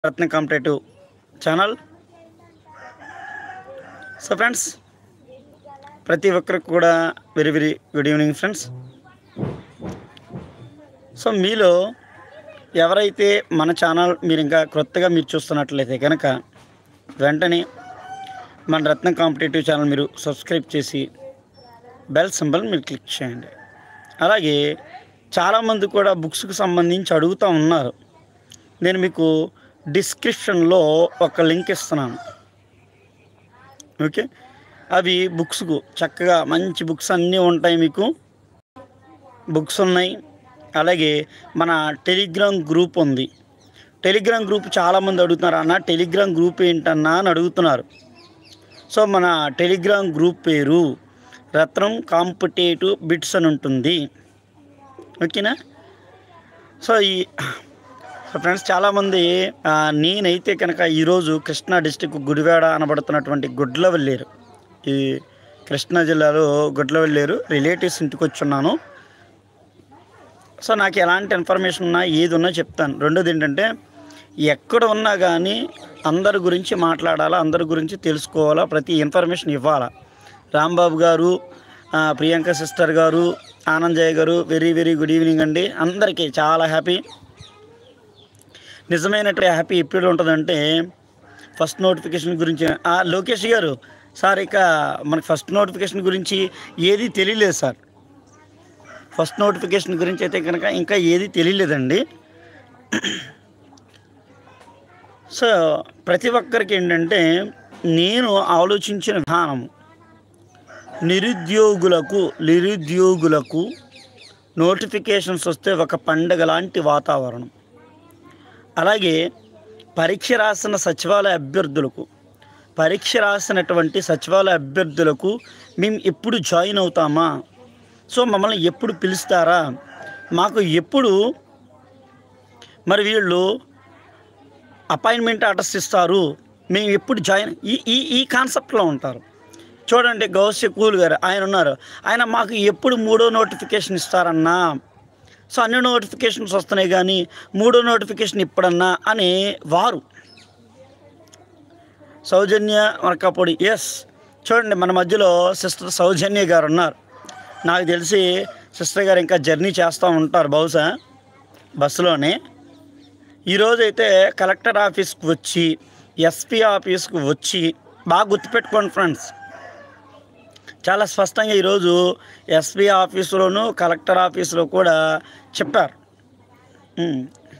రత్న competitive channel so friends ప్రతి ఒక్కరికి కూడా very very good evening friends so మీలో ఎవరైతే మన ఛానల్ మీరు ఇంకా క్రొత్తగా మీరు చూస్తున్నట్లయితే కనుక వెంటనే మన రత్న కాంపిటేటివ్ ఛానల్ మీరు సబ్స్క్రైబ్ చేసి బెల్ సింబల్ మీరు క్లిక్ చేయండి అలాగే చాలామంది కూడా బుక్స్కి సంబంధించి అడుగుతూ ఉన్నారు నేను మీకు డిస్క్రిప్షన్లో ఒక లింక్ ఇస్తున్నాను ఓకే అవి బుక్స్కు చక్కగా మంచి బుక్స్ అన్నీ ఉంటాయి మీకు బుక్స్ ఉన్నాయి అలాగే మన టెలిగ్రామ్ గ్రూప్ ఉంది టెలిగ్రామ్ గ్రూప్ చాలామంది అడుగుతున్నారు అన్న టెలిగ్రామ్ గ్రూప్ ఏంటన్నా అని అడుగుతున్నారు సో మన టెలిగ్రామ్ గ్రూప్ పేరు రత్నం కాంపిటేటివ్ బిట్స్ అని ఉంటుంది ఓకేనా సో ఈ సో ఫ్రెండ్స్ చాలామంది ఆ, నేనైతే కనుక ఈరోజు కృష్ణా డిస్టిక్ గుడివాడ అనబడుతున్నటువంటి గుడ్లవెల్లేరు ఈ కృష్ణా జిల్లాలో గుడ్లవెల్లేరు రిలేటివ్స్ ఇంటికి వచ్చున్నాను సో నాకు ఎలాంటి ఇన్ఫర్మేషన్ ఉన్నా ఏది ఉన్నా చెప్తాను రెండోది ఏంటంటే ఎక్కడ ఉన్నా కానీ అందరి గురించి మాట్లాడాలా అందరి గురించి తెలుసుకోవాలా ప్రతి ఇన్ఫర్మేషన్ ఇవ్వాలా రాంబాబు గారు ఆ, ప్రియాంక సిస్టర్ గారు ఆనందయ్య గారు వెరీ వెరీ గుడ్ ఈవినింగ్ అండి అందరికీ చాలా హ్యాపీ నిజమైనటువంటి హ్యాపీ ఎప్పుడు ఉంటుందంటే ఫస్ట్ నోటిఫికేషన్ గురించి ఆ, లోకేష్ గారు సార్ ఇక మనకి ఫస్ట్ నోటిఫికేషన్ గురించి ఏది తెలియలేదు సార్ ఫస్ట్ నోటిఫికేషన్ గురించి అయితే కనుక ఇంకా ఏది తెలియలేదండి సో ప్రతి ఒక్కరికి ఏంటంటే నేను ఆలోచించిన విధానం నిరుద్యోగులకు నిరుద్యోగులకు నోటిఫికేషన్స్ వస్తే ఒక పండగ లాంటి వాతావరణం అలాగే పరీక్ష రాసిన సచివాలయ అభ్యర్థులకు పరీక్ష రాసినటువంటి సచివాలయ అభ్యర్థులకు మేము ఎప్పుడు జాయిన్ అవుతామా సో మమ్మల్ని ఎప్పుడు పిలుస్తారా మాకు ఎప్పుడు మరి వీళ్ళు అపాయింట్మెంట్ ఆర్డర్స్ ఇస్తారు మేము ఎప్పుడు జాయిన్ ఈ ఈ ఈ కాన్సెప్ట్లో ఉంటారు చూడండి గౌస్య కూల్ గారు ఆయన ఉన్నారు ఆయన మాకు ఎప్పుడు మూడో నోటిఫికేషన్ ఇస్తారన్నా సో అన్ని నోటిఫికేషన్స్ వస్తున్నాయి కానీ మూడో నోటిఫికేషన్ ఇప్పుడన్నా అని వారు సౌజన్య మరకాపొడి ఎస్ చూడండి మన మధ్యలో సిస్టర్ సౌజన్య గారు ఉన్నారు నాకు తెలిసి సిస్టర్ గారు ఇంకా జర్నీ చేస్తూ ఉంటారు బహుశా బస్సులోనే ఈరోజైతే కలెక్టర్ ఆఫీస్కి వచ్చి ఎస్పీ ఆఫీస్కి వచ్చి బాగా గుర్తుపెట్టుకోండి ఫ్రెండ్స్ చాలా స్పష్టంగా ఈరోజు ఎస్పీ ఆఫీసులోను కలెక్టర్ ఆఫీసులో కూడా చెప్పారు ఉమ్.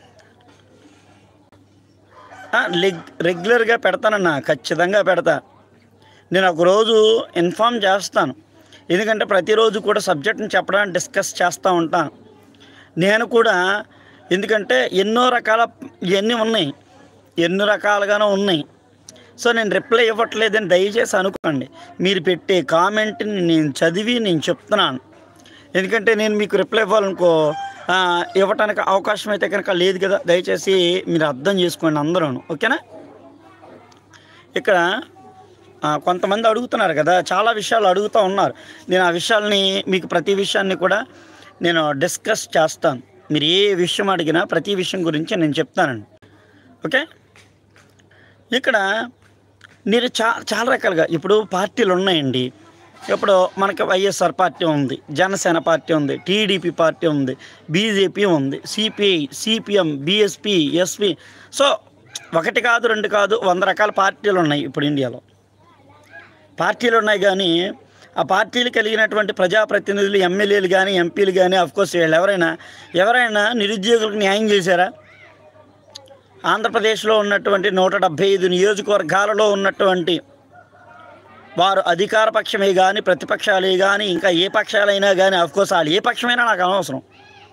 ఆ, లెగ్ రెగ్యులర్గా పెడతానన్నా ఖచ్చితంగా పెడతా నేను ఒక రోజు ఇన్ఫామ్ చేస్తాను ఎందుకంటే ప్రతిరోజు కూడా సబ్జెక్ట్ని చెప్పడానికి డిస్కస్ చేస్తూ ఉంటాను నేను కూడా ఎందుకంటే ఎన్నో రకాల ఇవన్నీ ఉన్నాయి ఎన్నో రకాలుగానే ఉన్నాయి సో నేను రిప్లై ఇవ్వట్లేదని దయచేసి అనుకోండి మీరు పెట్టే కామెంట్ని నేను చదివి నేను చెప్తున్నాను ఎందుకంటే నేను మీకు రిప్లై ఇవ్వాలనుకో ఆ, ఇవ్వటానికి అవకాశం అయితే కనుక లేదు కదా దయచేసి మీరు అర్థం చేసుకోండి అందరూ ఓకేనా ఇక్కడ ఆ, కొంతమంది అడుగుతున్నారు కదా చాలా విషయాలు అడుగుతూ ఉన్నారు నేను ఆ విషయాల్ని మీకు ప్రతి విషయాన్ని కూడా నేను డిస్కస్ చేస్తాను మీరు ఏ విషయం అడిగినా ప్రతి విషయం గురించి నేను చెప్తానండి ఓకే ఇక్కడ మీరు చా చాలా రకాలుగా ఇప్పుడు పార్టీలు ఉన్నాయండి ఇప్పుడు మనకి వైఎస్ఆర్ పార్టీ ఉంది జనసేన పార్టీ ఉంది టీడీపీ పార్టీ ఉంది బీజేపీ ఉంది CPI CPM BSP SP so ఒకటి కాదు రెండు కాదు వంద రకాల పార్టీలు ఉన్నాయి ఇప్పుడు ఇండియాలో పార్టీలు ఉన్నాయి కానీ ఆ పార్టీలు కలిగినటువంటి ప్రజాప్రతినిధులు ఎమ్మెల్యేలు కానీ ఎంపీలు కానీ అఫ్కోర్స్ వీళ్ళు ఎవరైనా ఎవరైనా నిరుద్యోగులకు న్యాయం చేశారా ఆంధ్రప్రదేశ్లో ఉన్నటువంటి నూట డెబ్భై ఐదు నియోజకవర్గాలలో ఉన్నటువంటి వారు అధికార పక్షమే కానీ ప్రతిపక్షాలే కానీ ఇంకా ఏ పక్షాలైనా కానీ అఫ్కోర్స్ వాళ్ళు ఏ పక్షమైనా నాకు అనవసరం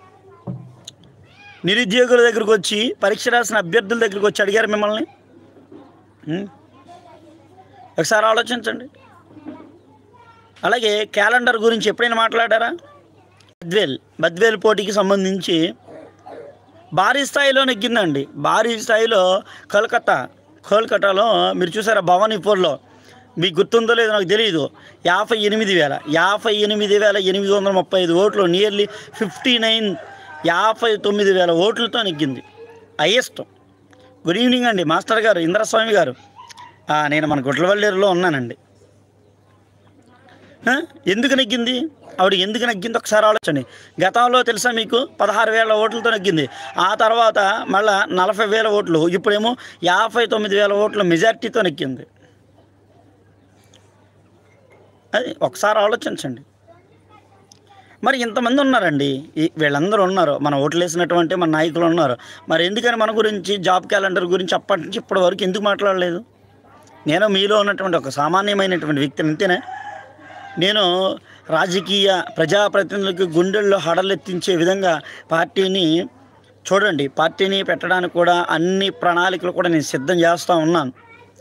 నిరుద్యోగుల దగ్గరికి వచ్చి పరీక్ష రాసిన అభ్యర్థుల దగ్గరికి వచ్చి అడిగారు మిమ్మల్ని ఉం? ఒకసారి ఆలోచించండి అలాగే క్యాలెండర్ గురించి ఎప్పుడైనా మాట్లాడారా బద్వేల్ బద్వేల్ పోటీకి సంబంధించి భారీ స్థాయిలో నెగ్గిందండి భారీ స్థాయిలో కోల్కతా కోల్కతాలో మీరు చూసారా భవానీపూర్లో మీకు గుర్తుందో లేదో నాకు తెలియదు యాభై ఎనిమిది వేల యాభై ఎనిమిది వేల ఎనిమిది వందల ముప్పై ఐదు ఓట్లు నియర్లీ ఫిఫ్టీ నైన్ యాభై తొమ్మిది వేల ఓట్లతో నెగ్గింది హైయెస్ట్ గుడ్ ఈవినింగ్ అండి మాస్టర్ గారు ఇంద్రస్వామి గారు ఆ, నేను మన గుడ్లవల్లేరులో ఉన్నానండి ఆ, ఎందుకు నెగ్గింది ఆవిడ ఎందుకు నెగ్గింది ఒకసారి ఆలోచండి గతంలో తెలుసా మీకు పదహారు వేల ఓట్లతో నెగ్గింది ఆ తర్వాత మళ్ళా నలభై వేల ఓట్లు ఇప్పుడేమో యాభై తొమ్మిది వేల ఓట్ల మెజార్టీతో నెగ్గింది అది ఒకసారి ఆలోచించండి మరి ఇంతమంది ఉన్నారండి ఈ- వీళ్ళందరూ ఉన్నారు మన ఓట్లు వేసినటువంటి మన నాయకులు ఉన్నారు మరి ఎందుకని మన గురించి జాబ్ క్యాలెండర్ గురించి అప్పటి నుంచి ఇప్పటి వరకు ఎందుకు మాట్లాడలేదు నేను మీలో ఉన్నటువంటి ఒక సామాన్యమైనటువంటి వ్యక్తిని అంతేనే నేను రాజకీయ ప్రజాప్రతినిధులకు గుండెల్లో హడలెత్తించే విధంగా పార్టీని చూడండి పార్టీని పెట్టడానికి కూడా అన్ని ప్రణాళికలు కూడా నేను సిద్ధం చేస్తూ ఉన్నాను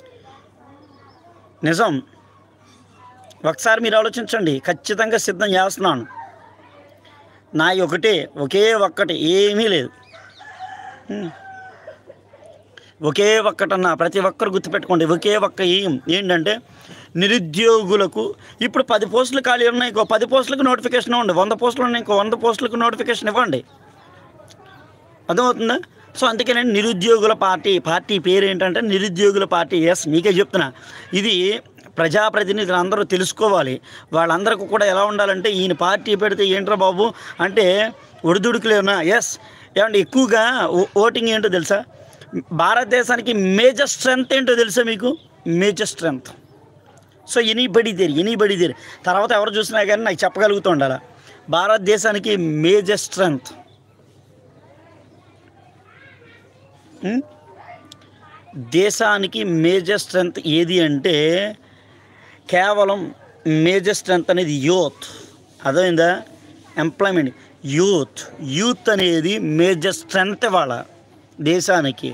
నిజం ఒకసారి మీరు ఆలోచించండి ఖచ్చితంగా సిద్ధం చేస్తున్నాను నా ఒకటే ఒకే ఒక్కటి ఏమీ లేదు హ్మ్. ఒకే ఒక్కటన్నా ప్రతి ఒక్కరు గుర్తుపెట్టుకోండి ఒకే ఒక్క ఏం ఏంటంటే నిరుద్యోగులకు ఇప్పుడు పది పోస్టులు ఖాళీ ఉన్నాయి ఇంకో పది పోస్టులకు నోటిఫికేషన్ ఇవ్వండి వంద పోస్టులు ఉన్నాయి ఇంకో వంద పోస్టులకు నోటిఫికేషన్ ఇవ్వండి అర్థమవుతుందా సో అందుకేనండి నిరుద్యోగుల పార్టీ పార్టీ పేరు ఏంటంటే నిరుద్యోగుల పార్టీ ఎస్ మీకే చెప్తున్నా ఇది ప్రజాప్రతినిధులు అందరూ తెలుసుకోవాలి వాళ్ళందరికీ కూడా ఎలా ఉండాలంటే ఈయన పార్టీ పెడితే ఏంట్రా బాబు అంటే ఒడిదుడుకులేనా ఎస్ ఏమంటే ఎక్కువగా ఓ- ఓటింగ్ ఏంటో తెలుసా భారతదేశానికి మేజర్ స్ట్రెంగ్త్ ఏంటో తెలుసా మీకు major strength so anybody there anybody there తర్వాత ఎవరు చూసినా కానీ నాకు చెప్పగలుగుతూ ఉండాలి భారతదేశానికి మేజర్ స్ట్రెంగ్త్ ఉం? దేశానికి మేజర్ స్ట్రెంగ్త్ ఏది అంటే కేవలం మేజర్ స్ట్రెంగ్త్ అనేది యూత్ అర్థమైందా ఎంప్లాయ్మెంట్ యూత్ యూత్ అనేది మేజర్ స్ట్రెంగ్త్ ఇవాళ దేశానికి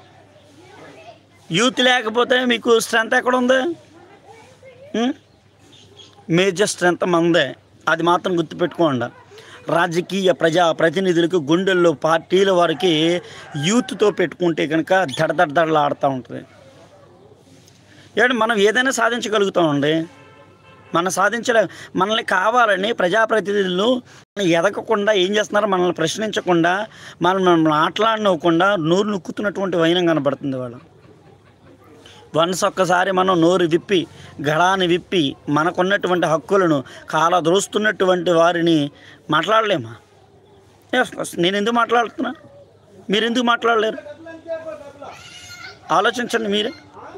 యూత్ లేకపోతే మీకు స్ట్రెంగ్త్ ఎక్కడ ఉంది ఉం? మేజర్ స్ట్రెంగ్త్ మందే అది మాత్రం గుర్తుపెట్టుకోండి రాజకీయ ప్రజా ప్రతినిధులకు గుండెల్లో పార్టీల వారికి యూత్తో పెట్టుకుంటే కనుక దడదడదడలాడుతూ ఉంటుంది ఏమంటే మనం ఏదైనా సాధించగలుగుతామండి మనం సాధించలే మనల్ని కావాలని ప్రజాప్రతినిధులు ఎదగకుండా ఏం చేస్తున్నారు మనల్ని ప్రశ్నించకుండా మనల్ని మనం మాట్లాడనివ్వకుండా నోరు నొక్కుతున్నటువంటి వైనం కనబడుతుంది వాళ్ళు వన్స్ ఒక్కసారి మనం నోరు విప్పి గళాన్ని విప్పి మనకున్నటువంటి హక్కులను కాలదోస్తున్నటువంటి వారిని మాట్లాడలేమా Yes, yes. నేను ఎందుకు మాట్లాడుతున్నా మీరు ఎందుకు మాట్లాడలేరు ఆలోచించండి మీరే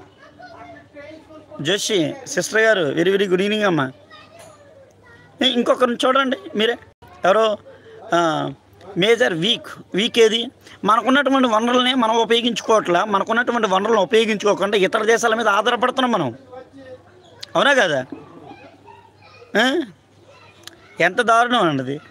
జోషి సిస్టర్ గారు వెరీ వెరీ గుడ్ ఈవినింగ్ అమ్మా ఏ, ఇంకొకరిని చూడండి మీరే ఎవరో ఆ, మేజర్ వీక్ వీక్ ఏది మనకున్నటువంటి వనరులని మనం ఉపయోగించుకోవట్లా మనకున్నటువంటి వనరులను ఉపయోగించుకోకుండా ఇతర దేశాల మీద ఆధారపడుతున్నాం మనం అవునా కదా ఆ? ఎంత దారుణం అండి అది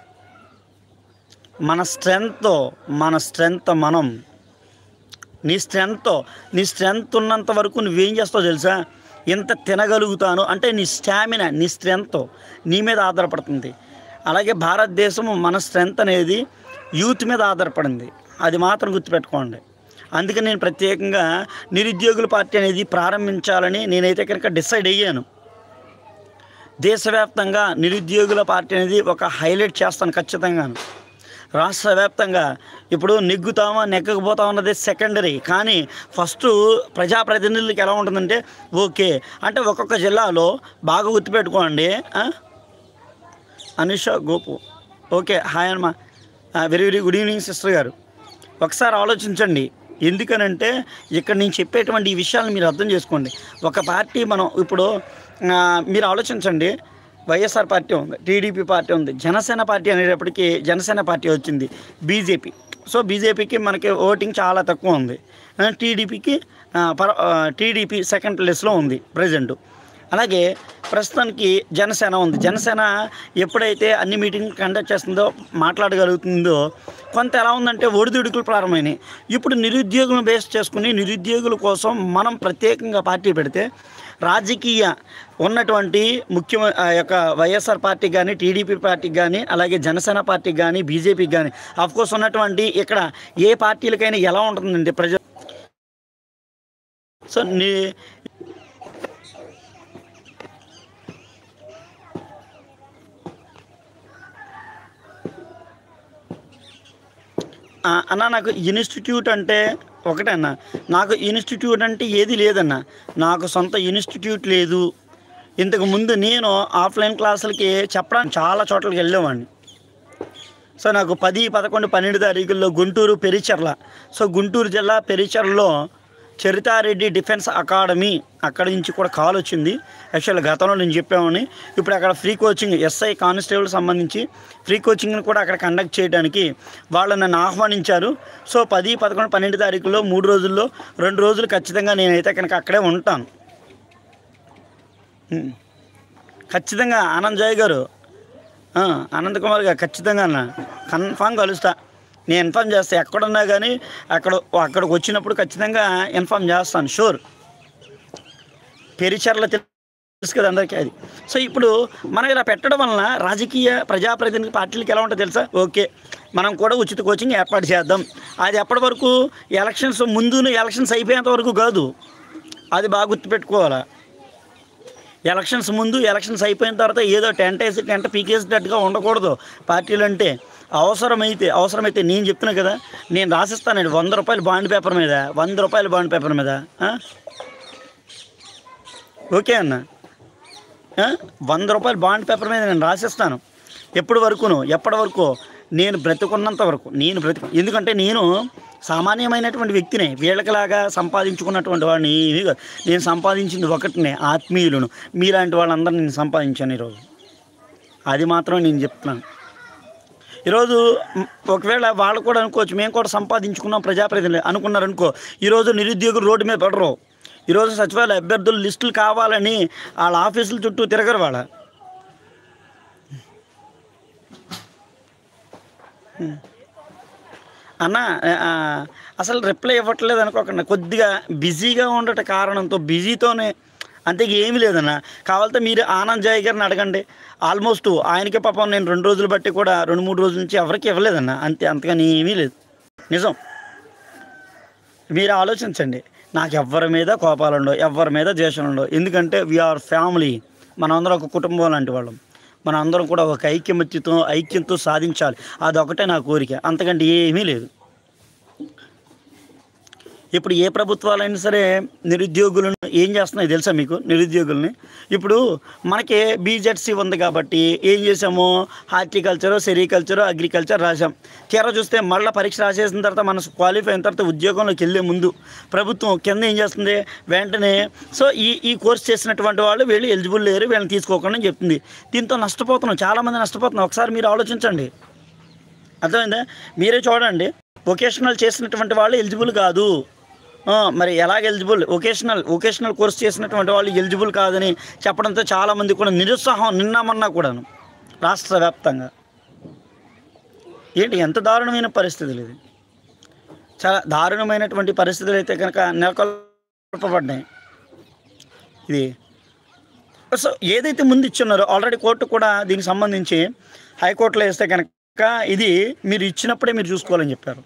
మన స్ట్రెంగ్త్తో మన స్ట్రెంగ్త్ మనం నీ స్ట్రెంగ్త్తో నీ స్ట్రెంగ్త్ ఉన్నంత వరకు నువ్వేం చేస్తావు తెలుసా ఎంత తినగలుగుతాను అంటే నీ స్టామినా నీ స్ట్రెంగ్త్ నీ మీద ఆధారపడుతుంది అలాగే భారతదేశం మన స్ట్రెంగ్త్ అనేది యూత్ మీద ఆధారపడింది అది మాత్రం గుర్తుపెట్టుకోండి అందుకని నేను ప్రత్యేకంగా నిరుద్యోగుల పార్టీ అనేది ప్రారంభించాలని నేనైతే కనుక డిసైడ్ అయ్యాను దేశవ్యాప్తంగా నిరుద్యోగుల పార్టీ అనేది ఒక హైలైట్ చేస్తాను ఖచ్చితంగాను రాష్ట్ర వ్యాప్తంగా ఇప్పుడు నెగ్గుతామా నెగ్గకపోతాం అన్నది సెకండరీ కానీ ఫస్ట్ ప్రజాప్రతినిధులకి ఎలా ఉంటుందంటే ఓకే అంటే ఒక్కొక్క జిల్లాలో బాగా గుర్తుపెట్టుకోండి ఆ? అనుష గోపు ఓకే హాయ్ అమ్మా very very good evening sister గారు ఒకసారి ఆలోచించండి ఎందుకనంటే ఇక్కడ నేను చెప్పేటువంటి ఈ విషయాలను మీరు అర్థం చేసుకోండి ఒక పార్టీ మనం ఇప్పుడు ఆ, మీరు ఆలోచించండి వైఎస్ఆర్ పార్టీ ఉంది టీడీపీ పార్టీ ఉంది జనసేన పార్టీ అనేటప్పటికీ జనసేన పార్టీ వచ్చింది బీజేపీ సో బీజేపీకి మనకి ఓటింగ్ చాలా తక్కువ ఉంది ఆ, టీడీపీకి ఆ, పర టీడీపీ సెకండ్ ప్లేస్లో ఉంది ప్రజెంట్ అలాగే ప్రస్తుతానికి జనసేన ఉంది జనసేన ఎప్పుడైతే అన్ని మీటింగ్ కండక్ట్ చేస్తుందో మాట్లాడగలుగుతుందో కొంత ఎలా ఉందంటే ఒడిదుడుకులు ప్రారంభమైనాయి ఇప్పుడు నిరుద్యోగులను బేస్ చేసుకుని నిరుద్యోగుల కోసం మనం ప్రత్యేకంగా పార్టీ పెడితే రాజకీయ ఉన్నటువంటి ముఖ్య ఆ యొక్క వైఎస్ఆర్ పార్టీ కానీ టీడీపీ పార్టీకి కానీ అలాగే జనసేన పార్టీకి కానీ బీజేపీకి కానీ కోర్స్ ఉన్నటువంటి ఇక్కడ ఏ పార్టీలకైనా ఎలా ఉంటుందండి ప్రజ సో నీ ఆ, అన్న నాకు ఇన్స్టిట్యూట్ అంటే ఒకటే అన్న నాకు ఇన్స్టిట్యూట్ అంటే ఏది లేదన్న నాకు సొంత ఇన్స్టిట్యూట్ లేదు ఇంతకు ముందు నేను ఆఫ్లైన్ క్లాసులకి చెప్పడానికి చాలా చోట్లకి వెళ్ళేవాడిని సో నాకు పది పదకొండు పన్నెండు తారీఖుల్లో గుంటూరు పెరిచర్ల సో గుంటూరు జిల్లా పెరిచర్లలో చరితారెడ్డి డిఫెన్స్ అకాడమీ అక్కడి నుంచి కూడా కాల్ వచ్చింది యాక్చువల్ గతంలో నేను చెప్పామని ఇప్పుడు అక్కడ ఫ్రీ కోచింగ్ ఎస్ఐ కానిస్టేబుల్ సంబంధించి ఫ్రీ కోచింగ్ని కూడా అక్కడ కండక్ట్ చేయడానికి వాళ్ళు నన్ను ఆహ్వానించారు సో పది పదకొండు పన్నెండు తారీఖుల్లో మూడు రోజుల్లో రెండు రోజులు ఖచ్చితంగా నేనైతే కనుక అక్కడే ఉంటాను ఉం. ఖచ్చితంగా ఆనంద్ జయ్ గారు ఆ, అనంత్ కుమార్ గారు ఖచ్చితంగా అన్న కన్ఫామ్ కలుస్తా నేను ఇన్ఫామ్ చేస్తా ఎక్కడున్నా కానీ అక్కడ అక్కడికి వచ్చినప్పుడు ఖచ్చితంగా ఇన్ఫామ్ చేస్తాను షూర్ పెరిచర్ల తెలుసు కదా అందరికీ అది సో ఇప్పుడు మనం ఇలా పెట్టడం వలన రాజకీయ ప్రజాప్రతినిధి పార్టీలకు ఎలా ఉంటుందో తెలుసా ఓకే మనం కూడా ఉచిత కోచింగ్ ఏర్పాటు చేద్దాం అది ఎప్పటి వరకు ఎలక్షన్స్ ముందు ఎలక్షన్స్ అయిపోయేంత వరకు కాదు అది బాగా గుర్తుపెట్టుకోవాలా ఎలక్షన్స్ ముందు ఎలక్షన్స్ అయిపోయిన తర్వాత ఏదో టెంట్ వేసి టెంట్ పీకేసేటట్టుగా ఉండకూడదు పార్టీలు అంటే అవసరమైతే అవసరమైతే నేను చెప్తున్నా కదా నేను రాసిస్తానండి వంద రూపాయలు బాండ్ పేపర్ మీద వంద రూపాయలు బాండ్ పేపర్ మీద ఆ? ఓకే అన్న ఆ? వంద రూపాయలు బాండ్ పేపర్ మీద నేను రాసిస్తాను ఎప్పటి వరకును ఎప్పటి వరకు నేను బ్రతుకున్నంత వరకు నేను బ్రతుకు ఎందుకంటే నేను సామాన్యమైనటువంటి వ్యక్తినే వీళ్ళకిలాగా సంపాదించుకున్నటువంటి వాడిని ఏమీ కాదు. నేను సంపాదించింది ఒకటినే ఆత్మీయులను మీలాంటి వాళ్ళందరూ నేను సంపాదించాను ఈరోజు అది మాత్రం నేను చెప్తున్నాను ఈరోజు మ్, ఒకవేళ వాళ్ళు కూడా అనుకోవచ్చు మేము కూడా సంపాదించుకున్నాం ప్రజాప్రతినిధులు అనుకున్నారు అనుకో ఈరోజు నిరుద్యోగులు రోడ్డు మీద పడరు ఈరోజు సచివాలయ అభ్యర్థులు లిస్టులు కావాలని వాళ్ళ ఆఫీసుల చుట్టూ తిరగరు వాళ్ళ అన్న ఆ, అసలు రిప్లై ఇవ్వట్లేదు అనుకోకుండా కొద్దిగా బిజీగా ఉండట కారణంతో బిజీతోనే అంతే ఏమీ లేదన్న కావాలంటే మీరు ఆనంద్ జాయ్ గారిని అడగండి ఆల్మోస్ట్ ఆయనకే పాపం నేను రెండు రోజులు బట్టి కూడా రెండు మూడు రోజుల నుంచి ఎవరికి ఇవ్వలేదన్న అంతే అంతగాని ఏమీ లేదు నిజం మీరు ఆలోచించండి నాకు ఎవరి మీద కోపాలు ఉండవు ఎవరి మీద ద్వేషాలు ఉండవు ఎందుకంటే వీఆర్ ఫ్యామిలీ మనందరం ఒక కుటుంబం లాంటి వాళ్ళం మన అందరం కూడా ఒక ఐక్యమత్యతో ఐక్యంతో సాధించాలి అదొకటే నా కోరిక అంతకంటే ఏమీ లేదు ఇప్పుడు ఏ ప్రభుత్వాలైనా సరే నిరుద్యోగులను ఏం చేస్తున్నాయి తెలుసా మీకు నిరుద్యోగుల్ని ఇప్పుడు మనకి బీజెడ్సీ ఉంది కాబట్టి ఏం చేసాము హార్టికల్చరు సెరికల్చరు అగ్రికల్చర్ రాసాం తీరా చూస్తే మళ్ళీ పరీక్ష రాసేసిన తర్వాత మన క్వాలిఫై అయిన తర్వాత ఉద్యోగంలోకి వెళ్ళే ముందు ప్రభుత్వం కింద ఏం చేస్తుంది వెంటనే సో ఈ ఈ కోర్స్ చేసినటువంటి వాళ్ళు వీళ్ళు ఎలిజిబుల్ లేరు వీళ్ళని తీసుకోకుండా అని చెప్తుంది దీంతో నష్టపోతున్నాం చాలామంది నష్టపోతున్నాం ఒకసారి మీరు ఆలోచించండి అర్థమైందా మీరే చూడండి వొకేషనల్ చేసినటువంటి వాళ్ళు ఎలిజిబుల్ కాదు ఆ, మరి ఎలాగ ఎలిజిబుల్ వొకేషనల్ వొకేషనల్ కోర్స్ చేసినటువంటి వాళ్ళు ఎలిజిబుల్ కాదని చెప్పడంతో చాలామంది కూడా నిరుత్సాహం నిన్న మొన్న కూడాను రాష్ట్ర వ్యాప్తంగా ఏంటి ఎంత దారుణమైన పరిస్థితులు ఇది చాలా దారుణమైనటువంటి పరిస్థితులు అయితే కనుక నెలకొల్పబడ్డాయి ఇది సో ఏదైతే ముందు ఇచ్చున్నారో ఆల్రెడీ కోర్టు కూడా దీనికి సంబంధించి హైకోర్టులో వేస్తే కనుక ఇది మీరు ఇచ్చినప్పుడే మీరు చూసుకోవాలని చెప్పారు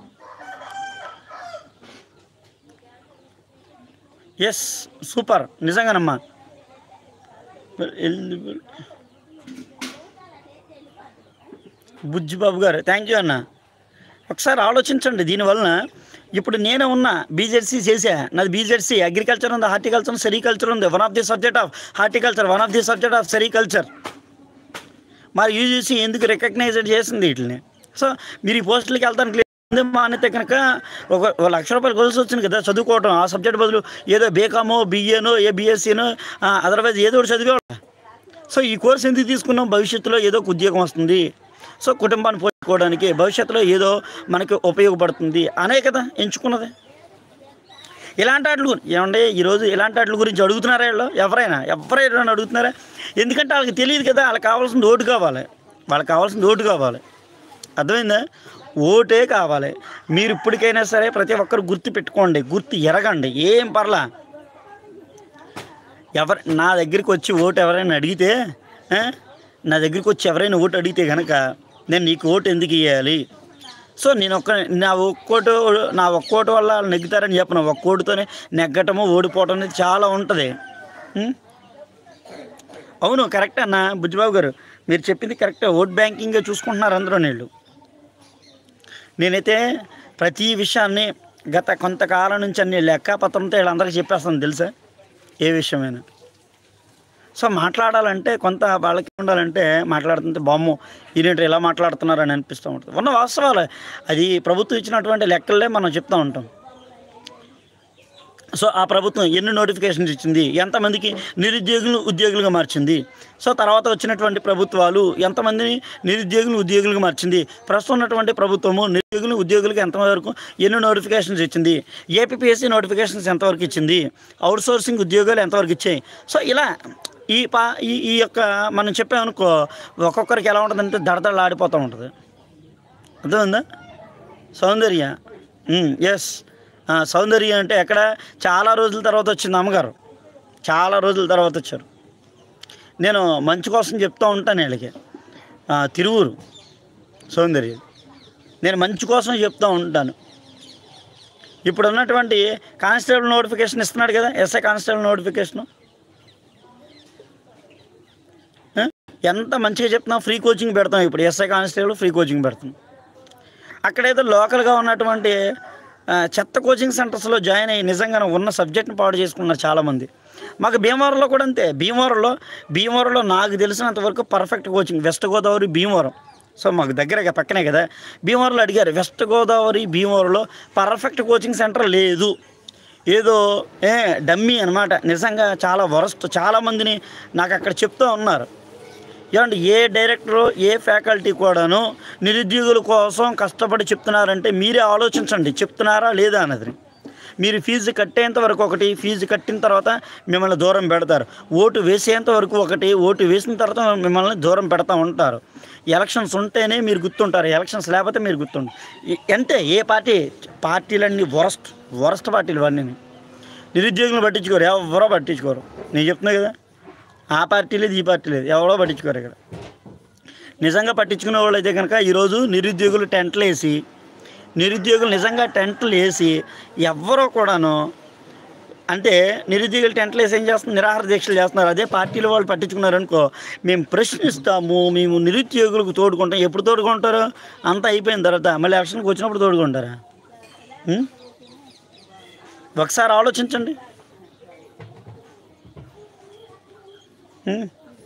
ఎస్ సూపర్ నిజంగానమ్మా ఎలిజిబుల్ బుజ్జిబాబు గారు థ్యాంక్ యూ అన్న ఒకసారి ఆలోచించండి దీనివలన ఇప్పుడు నేనే ఉన్నా బీజెడ్సీ చేసా నాది బీజెడ్సీ అగ్రికల్చర్ ఉంది హార్టికల్చర్ ఉంది సెరికల్చర్ ఉంది one of the subject of horticulture one of the subject of sericulture మరి యూజీసీ ఎందుకు రికగ్నైజ్ చేసింది వీటిని సో మీరు ఈ పోస్టులకి వెళ్తానికి లేదు మానేస్తే కనుక ఒక ఒక లక్ష రూపాయలు కలిసి వచ్చింది కదా చదువుకోవటం ఆ సబ్జెక్ట్ బదులు ఏదో బీకామో బీఏనో ఏ బీఎస్సీనో అదర్వైజ్ ఏదో ఒకటి చదివేవాళ్ళ సో ఈ కోర్స్ ఎందుకు తీసుకున్నాం భవిష్యత్తులో ఏదో ఒక ఉద్యోగం వస్తుంది సో కుటుంబాన్ని పోషించుకోవడానికి భవిష్యత్తులో ఏదో మనకి ఉపయోగపడుతుంది అనే కదా ఎంచుకున్నది ఇలాంటి వాటి గురించి ఏమంటే ఈరోజు ఇలాంటి వాటి గురించి అడుగుతున్నారా వీళ్ళు ఎవరైనా ఎవరైనా అడుగుతున్నారా ఎందుకంటే వాళ్ళకి తెలియదు కదా వాళ్ళకి కావాల్సింది ఓటు కావాలి వాళ్ళకి కావాల్సింది ఓటు కావాలి అర్థమైందా ఓటే కావాలి మీరు ఇప్పటికైనా సరే ప్రతి ఒక్కరు గుర్తు పెట్టుకోండి గుర్తు ఎరగండి ఏం పర్లా ఎవరు నా దగ్గరికి వచ్చి ఓటు ఎవరైనా అడిగితే ఆ? నా దగ్గరికి వచ్చి ఎవరైనా ఓటు అడిగితే కనుక నేను నీకు ఓటు ఎందుకు ఇవ్వాలి సో నేను ఒక్క నా ఒక్కోటు నా ఒక్కోటి వల్ల వాళ్ళు నెగ్గుతారని చెప్పను ఒక్కోటితోనే నెగ్గటము ఓడిపోవటం అనేది చాలా ఉంటుంది ఉం? అవును కరెక్ట్ అన్న బుజ్జిబాబు గారు మీరు చెప్పింది కరెక్టే ఓట్ బ్యాంకింగ్గా చూసుకుంటున్నారు అందరూ వీళ్ళు నేనైతే ప్రతి విషయాన్ని గత కొంతకాలం నుంచి అన్ని లెక్కపత్రంతో వీళ్ళందరికీ చెప్పేస్తాను తెలుసా ఏ విషయమైనా సో మాట్లాడాలంటే కొంత వాళ్ళకి ఉండాలంటే మాట్లాడుతుంటే బొమ్మ ఈయన ఇలా మాట్లాడుతున్నారని అనిపిస్తూ ఉంటుంది ఉన్న వాస్తవాలు అది ప్రభుత్వం ఇచ్చినటువంటి లెక్కలే మనం చెప్తూ ఉంటాం సో ఆ ప్రభుత్వం ఎన్ని నోటిఫికేషన్స్ ఇచ్చింది ఎంతమందికి నిరుద్యోగులు ఉద్యోగులుగా మార్చింది సో తర్వాత వచ్చినటువంటి ప్రభుత్వాలు ఎంతమందిని నిరుద్యోగులు ఉద్యోగులుగా మార్చింది ప్రస్తుతం ఉన్నటువంటి ప్రభుత్వము నిరుద్యోగులు ఉద్యోగులకు ఎంతవరకు ఎన్ని నోటిఫికేషన్స్ ఇచ్చింది ఏపీఎస్సీ నోటిఫికేషన్స్ ఎంతవరకు ఇచ్చింది అవుట్ సోర్సింగ్ ఉద్యోగాలు ఎంతవరకు ఇచ్చాయి సో ఇలా ఈ పా ఈ ఈ యొక్క మనం చెప్పామనుకో ఒక్కొక్కరికి ఎలా ఉంటుందంటే దడదడలాడిపోతూ ఉంటుంది అర్థమైందా సౌందర్య ఎస్ సౌందర్య అంటే ఎక్కడ చాలా రోజుల తర్వాత వచ్చింది అమ్మగారు చాలా రోజుల తర్వాత వచ్చారు నేను మంచి కోసం చెప్తూ ఉంటాను వీళ్ళకి ఆ, తిరువురు సౌందర్య నేను మంచి కోసం చెప్తూ ఉంటాను ఇప్పుడు ఉన్నటువంటి కానిస్టేబుల్ నోటిఫికేషన్ ఇస్తున్నాడు కదా ఎస్ఐ కానిస్టేబుల్ నోటిఫికేషను ఆ? ఎంత మంచిగా చెప్తున్నాం ఫ్రీ కోచింగ్ పెడతాం ఇప్పుడు ఎస్ఐ కానిస్టేబుల్ ఫ్రీ కోచింగ్ పెడతాం అక్కడైతే లోకల్గా ఉన్నటువంటి ఆ, చెత్త కోచింగ్ సెంటర్స్లో జాయిన్ అయ్యి నిజంగా ఉన్న సబ్జెక్ట్ని పాడు చేసుకున్నారు చాలామంది మాకు భీమవరంలో కూడా అంతే భీమవరంలో భీమవరంలో నాకు తెలిసినంత వరకు perfect coaching west Godavari Bhimavaram so మాకు దగ్గరగా పక్కనే కదా భీమవరంలో అడిగారు వెస్ట్ గోదావరి భీమవరంలో పర్ఫెక్ట్ కోచింగ్ సెంటర్ లేదు ఏదో ఏ డమ్మీ అనమాట నిజంగా చాలా వరస్ట్ చాలామందిని నాకు అక్కడ చెప్తూ ఉన్నారు ఏమంటే ఏ డైరెక్టరు ఏ ఫ్యాకల్టీ కూడాను నిరుద్యోగుల కోసం కష్టపడి చెప్తున్నారంటే మీరే ఆలోచించండి చెప్తున్నారా లేదా అన్నది మీరు ఫీజు కట్టేంత వరకు ఒకటి ఫీజు కట్టిన తర్వాత మిమ్మల్ని దూరం పెడతారు ఓటు వేసేంత వరకు ఒకటి ఓటు వేసిన తర్వాత మిమ్మల్ని దూరం పెడతా ఉంటారు ఎలక్షన్స్ ఉంటేనే మీరు గుర్తుంటారు ఎలక్షన్స్ లేకపోతే మీరు గుర్తుంటారు ఈ- అంతే ఏ పార్టీ పార్టీలన్నీ వరస్ట్ వరస్ట్ పార్టీలు ఇవన్నీ నిరుద్యోగులను పట్టించుకోరు ఎవరో పట్టించుకోరు నేను చెప్తున్నా కదా ఆ పార్టీ లేదు ఈ పార్టీ లేదు ఎవరో పట్టించుకోరు ఇక్కడ నిజంగా పట్టించుకునే వాళ్ళు అయితే కనుక ఈరోజు నిరుద్యోగులు టెంట్లు వేసి నిరుద్యోగులు నిజంగా టెంట్లు వేసి ఎవ్వరో కూడాను అంటే నిరుద్యోగులు టెంట్లు వేసి ఏం చేస్తున్నారు నిరాహార దీక్షలు చేస్తున్నారు అదే పార్టీల వాళ్ళు పట్టించుకున్నారు అనుకో మేము ప్రశ్నిస్తాము మేము నిరుద్యోగులకు తోడుకుంటాం ఎప్పుడు తోడుకుంటారు అంతా అయిపోయిన తర్వాత మళ్ళీ ఎలక్షన్కి వచ్చినప్పుడు తోడుకుంటారా ఉం? ఒకసారి ఆలోచించండి ఉం.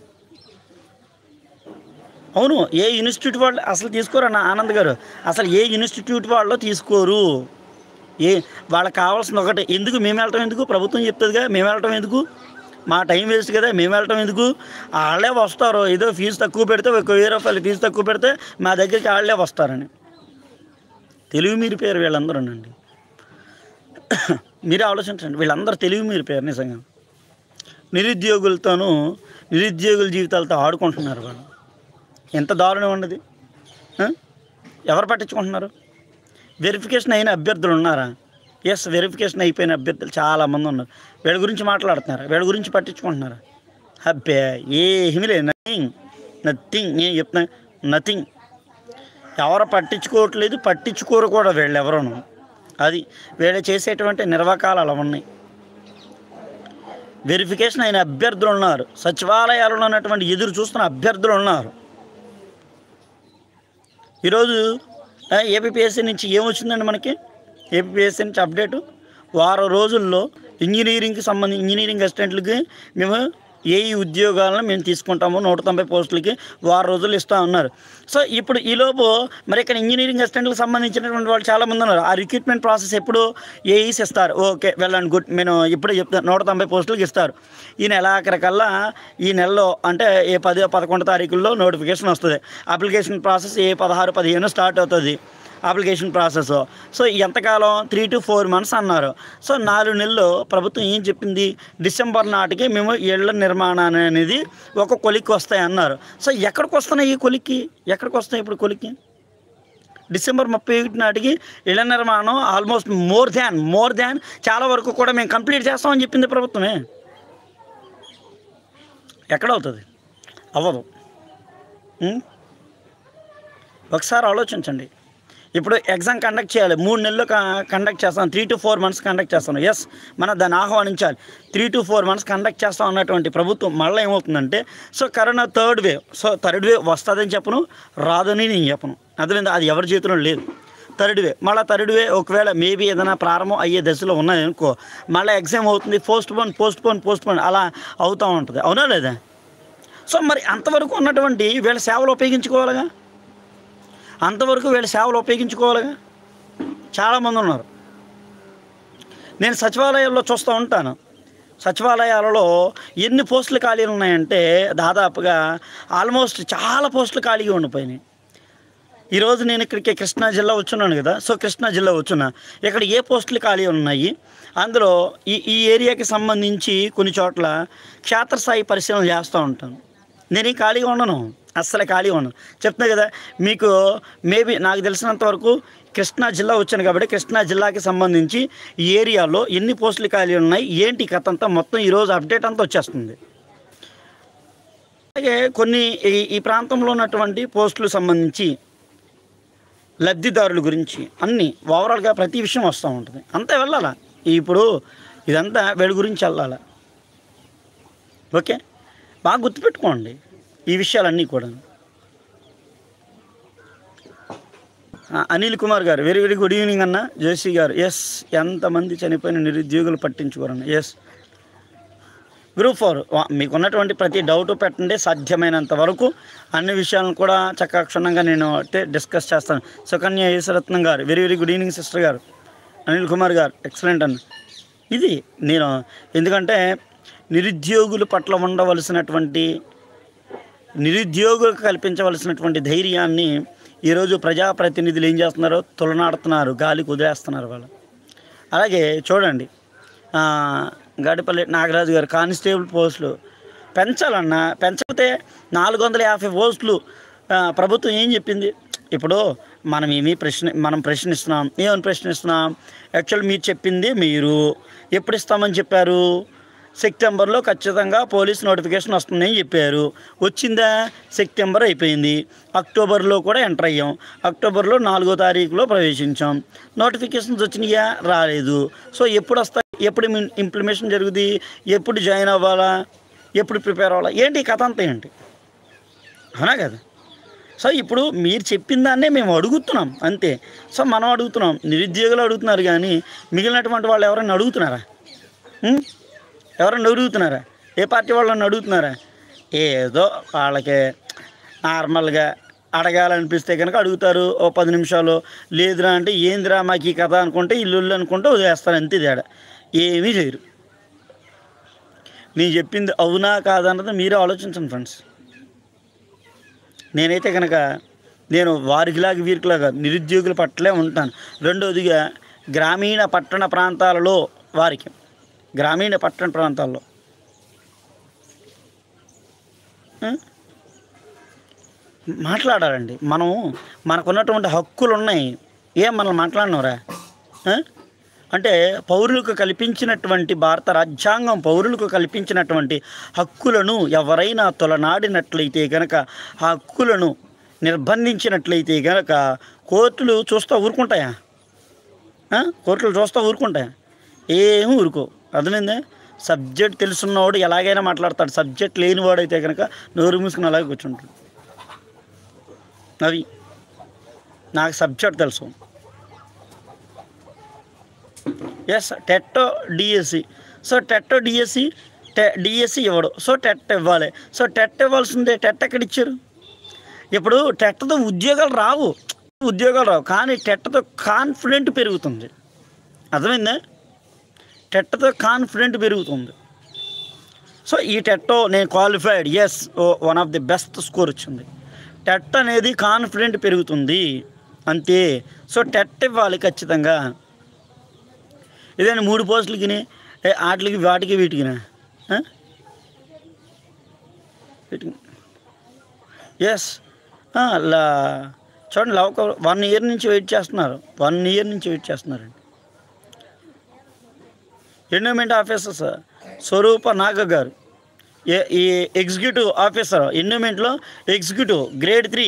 అవును ఏ ఇన్స్టిట్యూట్ వాళ్ళు అసలు తీసుకోరు అన్న ఆనంద్ గారు అసలు ఏ ఇన్స్టిట్యూట్ వాళ్ళు తీసుకోరు ఏ వాళ్ళకి కావాల్సింది ఒకటి ఎందుకు మేము వెళ్ళటం ఎందుకు ప్రభుత్వం చెప్తుందిగా మేము వెళ్ళటం ఎందుకు మా టైం వేస్ట్ కదా మేము వెళ్ళటం ఎందుకు వాళ్ళే వస్తారు ఏదో ఫీజు తక్కువ పెడితే ఒక వెయ్యి రూపాయలు ఫీజు తక్కువ పెడితే మా దగ్గరికి వాళ్ళే వస్తారని తెలుగు మీరు పేరు వీళ్ళందరూనండి మీరే ఆలోచించండి వీళ్ళందరూ తెలుగు మీరు పేరు నిజంగా నిరుద్యోగులతోనూ నిరుద్యోగుల జీవితాలతో ఆడుకుంటున్నారు వాళ్ళు ఎంత దారుణం ఉన్నది ఆ? ఎవరు పట్టించుకుంటున్నారు వెరిఫికేషన్ అయిన అభ్యర్థులు ఉన్నారా ఎస్ వెరిఫికేషన్ అయిపోయిన అభ్యర్థులు చాలామంది ఉన్నారు వీళ్ళ గురించి మాట్లాడుతున్నారు వీళ్ళ గురించి పట్టించుకుంటున్నారు అబ్బే ఏమీ లేదు నథింగ్ నథింగ్ నేను చెప్తున్నా నథింగ్ ఎవరు పట్టించుకోవట్లేదు పట్టించుకోరు కూడా వీళ్ళు ఎవరును అది వీళ్ళు చేసేటువంటి నిర్వాకాలు అలా ఉన్నాయి వెరిఫికేషన్ అయిన అభ్యర్థులు ఉన్నారు సచివాలయాలలో ఉన్నటువంటి ఎదురు చూస్తున్న అభ్యర్థులు ఉన్నారు ఈరోజు ఏపీఎస్సీ నుంచి ఏమొచ్చిందండి మనకి ఏపీఎస్సీ నుంచి అప్డేటు వారం రోజుల్లో ఇంజనీరింగ్కి సంబంధించి ఇంజనీరింగ్ అసిస్టెంట్లకి మేము ఏ ఈ ఉద్యోగాలను మేము తీసుకుంటాము నూట తొంభై పోస్టులకి వారం రోజులు ఇస్తా ఉన్నారు సో ఇప్పుడు ఈలోపు మరి ఇక్కడ ఇంజనీరింగ్ అసిస్టెంట్లకు సంబంధించినటువంటి వాళ్ళు చాలామంది ఉన్నారు ఆ రిక్రూట్మెంట్ ప్రాసెస్ ఎప్పుడు ఏఈస్ ఇస్తారు ఓకే వెళ్ళండి గుడ్ నేను ఇప్పుడే చెప్తాను నూట తొంభై పోస్టులకి ఇస్తారు ఈ నెలాఖరికల్లా ఈ నెలలో అంటే ఏ పది పదకొండు తారీఖుల్లో నోటిఫికేషన్ వస్తుంది అప్లికేషన్ ప్రాసెస్ ఏ పదహారు పదిహేను స్టార్ట్ అవుతుంది అప్లికేషన్ ప్రాసెస్ సో ఎంతకాలం త్రీ టు ఫోర్ మంత్స్ అన్నారు సో నాలుగు నెలలు ప్రభుత్వం ఏం చెప్పింది డిసెంబర్ నాటికి మేము ఇళ్ల నిర్మాణాన్ని అనేది ఒక కొలిక్కి వస్తాయి అన్నారు సో ఎక్కడికి వస్తున్నాయి ఈ కొలిక్కి ఎక్కడికి వస్తాయి ఇప్పుడు కొలిక్కి డిసెంబర్ ముప్పై ఒకటి నాటికి ఇళ్ల నిర్మాణం almost more than more than చాలా వరకు కూడా మేము కంప్లీట్ చేస్తామని చెప్పింది ప్రభుత్వమే ఎక్కడవుతుంది అవ్వదు ఉం? ఒకసారి ఆలోచించండి ఇప్పుడు ఎగ్జామ్ కండక్ట్ చేయాలి మూడు నెలలు కండక్ట్ చేస్తాం three to four months conduct చేస్తాను ఎస్ మనం దాన్ని ఆహ్వానించాలి three to four months conduct చేస్తాం అన్నటువంటి ప్రభుత్వం మళ్ళీ ఏమవుతుందంటే so corona third wave so third wave వస్తుందని చెప్పను రాదని నేను చెప్పను అర్థమైంది అది ఎవరి చేతిలో లేదు థర్డ్ వే మళ్ళీ థర్డ్ వే ఒకవేళ మేబీ ఏదైనా ప్రారంభం అయ్యే దశలో ఉన్నది అనుకో మళ్ళీ ఎగ్జామ్ అవుతుంది postpone postpone postpone అలా అవుతూ ఉంటుంది అవునా లేదా సో మరి అంతవరకు ఉన్నటువంటి వీళ్ళ సేవలు ఉపయోగించుకోవాలిగా అంతవరకు వీళ్ళ సేవలు ఉపయోగించుకోవాలిగా చాలామంది ఉన్నారు నేను సచివాలయాల్లో చూస్తూ ఉంటాను సచివాలయాలలో ఎన్ని పోస్టులు ఖాళీలు ఉన్నాయంటే దాదాపుగా ఆల్మోస్ట్ చాలా పోస్టులు ఖాళీగా ఉండిపోయినాయి ఈరోజు నేను ఇక్కడికి కృష్ణా జిల్లా వచ్చున్నాను కదా సో కృష్ణా జిల్లా వచ్చున్నా ఇక్కడ ఏ పోస్టులు ఖాళీ ఉన్నాయి అందులో ఈ ఈ ఏరియాకి సంబంధించి కొన్ని చోట్ల క్షేత్రస్థాయి పరిశీలన చేస్తూ ఉంటాను నేను ఈ ఖాళీగా ఉండను అస్సలు ఖాళీగా ఉండను చెప్తున్నా కదా మీకు మేబీ నాకు తెలిసినంత వరకు కృష్ణా జిల్లా వచ్చాను కాబట్టి కృష్ణా జిల్లాకి సంబంధించి ఈ ఏరియాలో ఎన్ని పోస్టులు ఖాళీ ఉన్నాయి ఏంటి ఈ కథ అంతా మొత్తం ఈరోజు అప్డేట్ అంతా వచ్చేస్తుంది అలాగే కొన్ని ఈ ఈ ప్రాంతంలో ఉన్నటువంటి పోస్టులకు సంబంధించి లబ్ధిదారుల గురించి అన్నీ ఓవరాల్గా ప్రతి విషయం వస్తూ ఉంటుంది అంతే వెళ్ళాలా ఇప్పుడు ఇదంతా వీళ్ళ గురించి వెళ్ళాలా ఓకే బాగా గుర్తుపెట్టుకోండి ఈ విషయాలన్నీ కూడా ఆ, అనిల్ కుమార్ గారు వెరీ వెరీ గుడ్ ఈవినింగ్ అన్న జేసీ గారు ఎస్ ఎంతమంది చనిపోయిన నిరుద్యోగులు పట్టించుకోరన్న ఎస్ గ్రూప్ ఫోర్ మీకు ఉన్నటువంటి ప్రతి డౌట్ పెట్టండి సాధ్యమైనంత వరకు అన్ని విషయాలను కూడా చక్కగా క్షుణ్ణంగా నేను అంటే డిస్కస్ చేస్తాను సుకన్య ఈశ్వరత్నం గారు very very good evening sister గారు అనిల్ కుమార్ గారు ఎక్సలెంట్ అన్న ఇది నేను ఎందుకంటే నిరుద్యోగుల పట్ల ఉండవలసినటువంటి నిరుద్యోగులకు కల్పించవలసినటువంటి ధైర్యాన్ని ఈరోజు ప్రజాప్రతినిధులు ఏం చేస్తున్నారో తులనాడుతున్నారు గాలికి వదిలేస్తున్నారు వాళ్ళు అలాగే చూడండి ఆ, గడిపల్లి నాగరాజు గారు కానిస్టేబుల్ పోస్టులు పెంచాలన్న పెంచకపోతే నాలుగు వందల యాభై పోస్టులు ఆ, ప్రభుత్వం ఏం చెప్పింది ఇప్పుడు మనం ఏమి ప్రశ్న మనం ప్రశ్నిస్తున్నాం ఏమని ప్రశ్నిస్తున్నాం యాక్చువల్ మీరు చెప్పింది మీరు ఎప్పుడు ఇస్తామని చెప్పారు సెప్టెంబర్లో ఖచ్చితంగా పోలీస్ నోటిఫికేషన్ వస్తుందని చెప్పారు వచ్చిందా సెప్టెంబర్ అయిపోయింది అక్టోబర్లో కూడా ఎంటర్ అయ్యాం అక్టోబర్లో నాలుగో తారీఖులో ప్రవేశించాం నోటిఫికేషన్స్ వచ్చినాయా రాలేదు సో ఎప్పుడు వస్తాయి ఎప్పుడు ఇంప్లిమేషన్ జరుగుతుంది ఎప్పుడు జాయిన్ అవ్వాలా ఎప్పుడు ప్రిపేర్ అవ్వాలా ఏంటి ఈ కథ అంతా ఏంటి అవునా కదా సో ఇప్పుడు మీరు చెప్పిన దాన్నే మేము అడుగుతున్నాం అంతే సో మనం అడుగుతున్నాం నిరుద్యోగులు అడుగుతున్నారు కానీ మిగిలినటువంటి వాళ్ళు ఎవరైనా అడుగుతున్నారా ఉం? ఎవరైనా అడుగుతున్నారా ఏ పార్టీ వాళ్ళని అడుగుతున్నారా ఏదో వాళ్ళకి నార్మల్గా అడగాలనిపిస్తే కనుక అడుగుతారు ఓ పది నిమిషాలు లేదురా అంటే ఏందిరా మాకు ఈ కథ అనుకుంటే ఇల్లు అనుకుంటే వదిలేస్తారు అంతే తేడా ఏమీ చేయరు నేను చెప్పింది అవునా కాదన్నది మీరే ఆలోచించండి ఫ్రెండ్స్ నేనైతే కనుక నేను వారికిలాగా వీరికిలాగా నిరుద్యోగుల పట్లే ఉంటాను రెండోదిగా గ్రామీణ పట్టణ ప్రాంతాలలో వారికి గ్రామీణ పట్టణ ప్రాంతాల్లో ఆ? మాట్లాడాలండి మనం మనకున్నటువంటి హక్కులు ఉన్నాయి ఏం మనం మాట్లాడినవరా ఆ? అంటే పౌరులకు కల్పించినటువంటి భారత రాజ్యాంగం పౌరులకు కల్పించినటువంటి హక్కులను ఎవరైనా తొలనాడినట్లయితే కనుక ఆ హక్కులను నిర్బంధించినట్లయితే కనుక కోర్టులు చూస్తూ ఊరుకుంటాయా ఆ? కోర్టులు చూస్తూ ఊరుకుంటాయా ఏమీ ఊరుకో అర్థమైందా సబ్జెక్ట్ తెలుసున్నవాడు ఎలాగైనా మాట్లాడతాడు సబ్జెక్ట్ లేనివాడైతే కనుక నోరు మూసుకుని అలాగే కూర్చుంటాడు అది నాకు సబ్జెక్ట్ తెలుసు yes TET DSC so TET DSC TET DSC ఇవ్వడు సో టెట్ ఇవ్వాలి సో టెట్ ఇవ్వాల్సిందే టెట్ ఎక్కడ ఇచ్చారు ఇప్పుడు టెట్తో ఉద్యోగాలు రావు ఉద్యోగాలు రావు కానీ టెట్తో కాన్ఫిడెంట్ పెరుగుతుంది అర్థమైందా టెట్తో కాన్ఫిడెంట్ పెరుగుతుంది సో ఈ టెట్టో నేను క్వాలిఫైడ్ ఎస్ ఓ one of the best score వచ్చింది టెట్ అనేది కాన్ఫిడెంట్ పెరుగుతుంది అంతే సో టెట్ ఇవ్వాలి ఖచ్చితంగా ఇదేనా మూడు పోస్టులకి వాటికి వాటికి వీటికినా ఎస్ లా చూడండి లవ్ వన్ ఇయర్ నుంచి వెయిట్ చేస్తున్నారు వన్ ఇయర్ నుంచి వెయిట్ చేస్తున్నారండి ఎండోమెంట్ ఆఫీసర్స్ స్వరూప నాగ గారు ఏ ఈ ఎగ్జిక్యూటివ్ ఆఫీసర్ ఎండోమెంట్లో ఎగ్జిక్యూటివ్ గ్రేడ్ త్రీ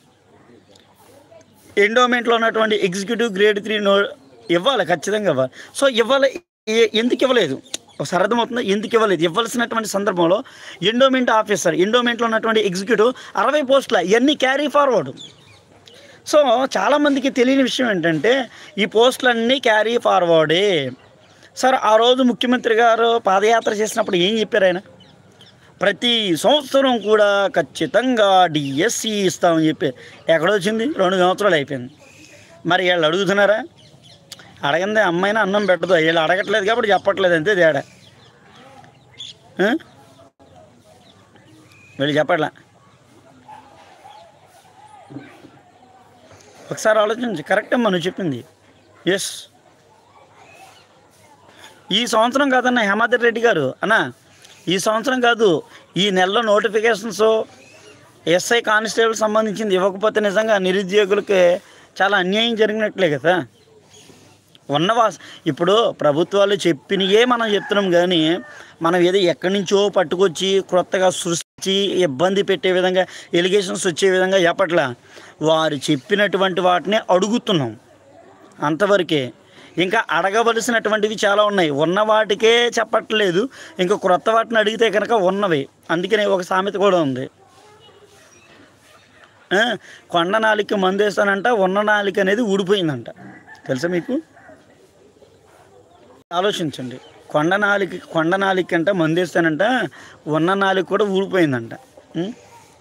ఎండోమెంట్లో ఉన్నటువంటి ఎగ్జిక్యూటివ్ గ్రేడ్ త్రీ నో ఇవ్వాలి ఖచ్చితంగా ఇవ్వాలి సో ఇవ్వాలి ఏ- ఎందుకు ఇవ్వలేదు ఒకసారి అర్థమవుతుంది ఎందుకు ఇవ్వలేదు ఇవ్వాల్సినటువంటి సందర్భంలో ఎండోమెంట్ ఆఫీసర్ ఎండోమెంట్లో ఉన్నటువంటి ఎగ్జిక్యూటివ్ అరవై పోస్టుల ఇవన్నీ క్యారీ ఫార్వర్డ్ సో చాలామందికి తెలియని విషయం ఏంటంటే ఈ పోస్టులన్నీ క్యారీ ఫార్వర్డే సార్ ఆ రోజు ముఖ్యమంత్రి గారు పాదయాత్ర చేసినప్పుడు ఏం చెప్పారు ఆయన ప్రతి సంవత్సరం కూడా ఖచ్చితంగా డిఎస్సి ఇస్తామని చెప్పి ఎక్కడొచ్చింది రెండు సంవత్సరాలు అయిపోయింది మరి వీళ్ళు అడుగుతున్నారా అడగందే అమ్మాయినా అన్నం పెట్టదు వీళ్ళు అడగట్లేదు కాబట్టి చెప్పట్లేదు అంతే తేడా ఆ? వీళ్ళు చెప్పట్లా ఒకసారి ఆలోచించి కరెక్ట్ అమ్మా నువ్వు చెప్పింది ఎస్ ఈ సంవత్సరం కాదన్న హేమాద్రి రెడ్డి గారు అన్న ఈ సంవత్సరం కాదు ఈ నెలలో నోటిఫికేషన్స్ ఎస్ఐ కానిస్టేబుల్ సంబంధించింది ఇవ్వకపోతే నిజంగా నిరుద్యోగులకి చాలా అన్యాయం జరిగినట్లే కదా ఉన్నవా ఇప్పుడు ప్రభుత్వాలు చెప్పినయే మనం చెప్తున్నాం కానీ మనం ఏదో ఎక్కడి నుంచో పట్టుకొచ్చి క్రొత్తగా సృష్టించి ఇబ్బంది పెట్టే విధంగా ఎలిగేషన్స్ వచ్చే విధంగా చెప్పట్లా వారు చెప్పినటువంటి వాటిని అడుగుతున్నాం అంతవరకే ఇంకా అడగవలసినటువంటివి చాలా ఉన్నాయి ఉన్న వాటికే చెప్పట్లేదు ఇంకా క్రొత్త వాటిని అడిగితే కనుక ఉన్నవి అందుకనే ఒక సామెత కూడా ఉంది ఆ, కొండ నాలిక మందేస్తానంట ఉన్న నాలిక అనేది ఊడిపోయిందంట తెలుసా మీకు ఆలోచించండి కొండ నాలిక కొండ నాలిక అంట మందేస్తానంట ఉన్న నాలిక కూడా ఊడిపోయిందంట ఉం?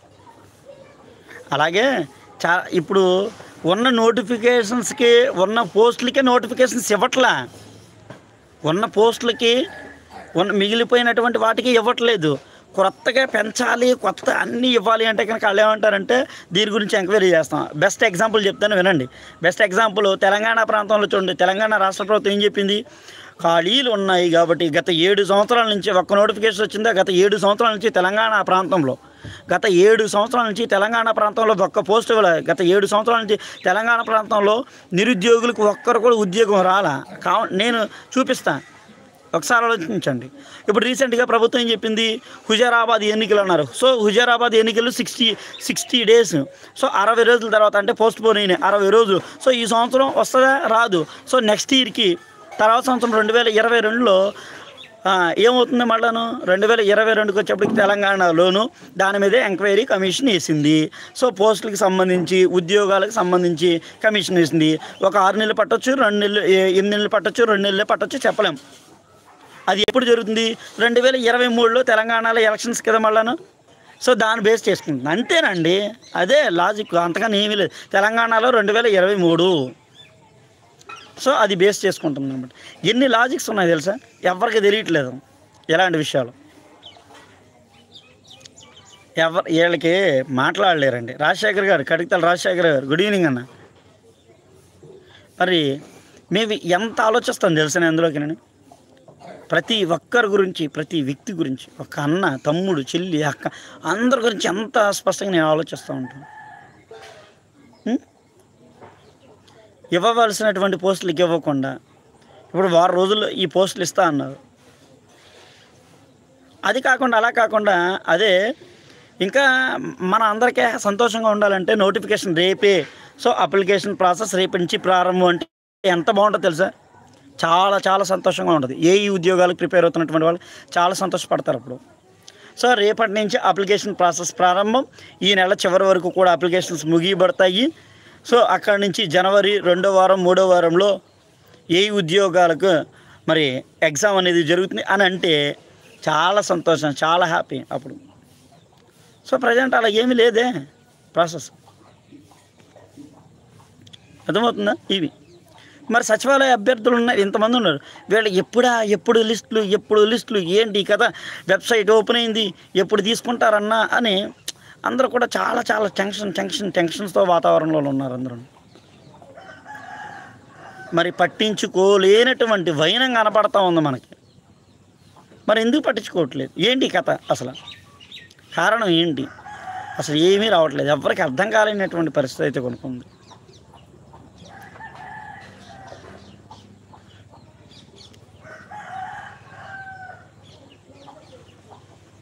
అలాగే చా ఇప్పుడు ఉన్న నోటిఫికేషన్స్కి ఉన్న పోస్టులకే నోటిఫికేషన్స్ ఇవ్వట్లా ఉన్న పోస్టులకి ఉన్న మిగిలిపోయినటువంటి వాటికి ఇవ్వట్లేదు కొత్తగా పెంచాలి కొత్త అన్నీ ఇవ్వాలి అంటే కనుక వాళ్ళు ఏమంటారంటే దీని గురించి ఎంక్వైరీ చేస్తాం బెస్ట్ ఎగ్జాంపుల్ చెప్తాను వినండి బెస్ట్ ఎగ్జాంపుల్ తెలంగాణ ప్రాంతంలో చూడండి తెలంగాణ రాష్ట్ర ప్రభుత్వం ఏం చెప్పింది ఖాళీలు ఉన్నాయి కాబట్టి గత ఏడు సంవత్సరాల నుంచి ఒక్క నోటిఫికేషన్ వచ్చిందా గత ఏడు సంవత్సరాల నుంచి తెలంగాణ ప్రాంతంలో గత ఏడు సంవత్సరాల నుంచి తెలంగాణ ప్రాంతంలో ఒక్క పోస్ట్ ఇవ్వలే గత ఏడు సంవత్సరాల నుంచి తెలంగాణ ప్రాంతంలో నిరుద్యోగులకు ఒక్కరు కూడా ఉద్యోగం రాలా కావ నేను చూపిస్తాను ఒకసారి ఆలోచించండి ఇప్పుడు రీసెంట్గా ప్రభుత్వం ఏం చెప్పింది హుజారాబాద్ ఎన్నికలు అన్నారు సో హుజారాబాద్ ఎన్నికలు సిక్స్టీ సిక్స్టీ డేస్ సో అరవై రోజుల తర్వాత అంటే పోస్ట్ పోన్ అయినాయి అరవై రోజులు సో ఈ సంవత్సరం వస్తుందా రాదు సో నెక్స్ట్ ఇయర్కి తర్వాత సంవత్సరం రెండు వేల ఇరవై రెండులో ఆ, ఏమవుతుంది మళ్ళాను రెండు వేల ఇరవై రెండుకి వచ్చేప్పటికి తెలంగాణలోను దాని మీదే ఎంక్వైరీ కమిషన్ వేసింది సో పోస్టులకు సంబంధించి ఉద్యోగాలకు సంబంధించి కమిషన్ వేసింది ఒక ఆరు నెలలు పట్టొచ్చు రెండు నెలలు ఏ- ఎనిమిది నెలలు పట్టొచ్చు రెండు నెలలు పట్టొచ్చు చెప్పలేం అది ఎప్పుడు జరుగుతుంది రెండు వేల ఇరవై మూడులో తెలంగాణలో ఎలక్షన్స్ కదా మళ్ళాను సో దాన్ని బేస్ చేసుకుంటుంది అంతేనండి అదే లాజిక్ అంతకన్నా ఏమీ లేదు తెలంగాణలో రెండు వేల ఇరవై మూడు సో అది బేస్ చేసుకుంటుంది అనమాట ఎన్ని లాజిక్స్ ఉన్నాయి తెలుసా ఎవరికి తెలియట్లేదు ఎలాంటి విషయాలు ఎవరు వీళ్ళకి మాట్లాడలేరండి రాజశేఖర్ గారు కడికతల రాజశేఖర్ గారు గుడ్ ఈవినింగ్ అన్న మరి మేము ఎంత ఆలోచిస్తాం తెలుసా అందులోకి నేను ప్రతి ఒక్కరి గురించి ప్రతి వ్యక్తి గురించి ఒక అన్న తమ్ముడు చెల్లి అక్క అందరి గురించి ఎంత స్పష్టంగా నేను ఆలోచిస్తూ ఉంటాను ఉం? ఇవ్వవలసినటువంటి పోస్టులకి ఇవ్వకుండా ఇప్పుడు వారం రోజుల్లో ఈ పోస్టులు ఇస్తా అన్నారు అది కాకుండా అలా కాకుండా అదే ఇంకా మన అందరికీ సంతోషంగా ఉండాలంటే నోటిఫికేషన్ రేపే సో అప్లికేషన్ ప్రాసెస్ రేపటి నుంచి ప్రారంభం అంటే ఎంత బాగుంటుందో తెలుసా చాలా చాలా సంతోషంగా ఉంటుంది ఏ ఈ ఉద్యోగాలకు ప్రిపేర్ అవుతున్నటువంటి వాళ్ళు చాలా సంతోషపడతారు అప్పుడు సో రేపటి నుంచి అప్లికేషన్ ప్రాసెస్ ప్రారంభం ఈ నెల చివరి వరకు కూడా అప్లికేషన్స్ ముగియబడతాయి సో అక్కడి నుంచి జనవరి రెండో వారం మూడో వారంలో ఏ ఉద్యోగాలకు మరి ఎగ్జామ్ అనేది జరుగుతుంది అని అంటే చాలా సంతోషం చాలా హ్యాపీ అప్పుడు సో ప్రజెంట్ అలా ఏమీ లేదే ప్రాసెస్ అర్థమవుతుందా ఇవి మరి సచివాలయ అభ్యర్థులు ఉన్నారు ఇంతమంది ఉన్నారు వీళ్ళు ఎప్పుడా ఎప్పుడు లిస్టులు ఎప్పుడు లిస్టులు ఏంటి కదా వెబ్సైట్ ఓపెన్ అయింది ఎప్పుడు తీసుకుంటారన్నా అని అందరూ కూడా చాలా చాలా టెన్షన్ టెన్షన్ టెన్షన్స్తో వాతావరణంలో ఉన్నారు అందరూ మరి పట్టించుకోలేనటువంటి వైనం కనపడతా ఉంది మనకి మరి ఎందుకు పట్టించుకోవట్లేదు ఏంటి ఈ కథ అసలు కారణం ఏంటి అసలు ఏమీ రావట్లేదు ఎవరికి అర్థం కాలేనటువంటి పరిస్థితి అయితే కొనుక్కుంది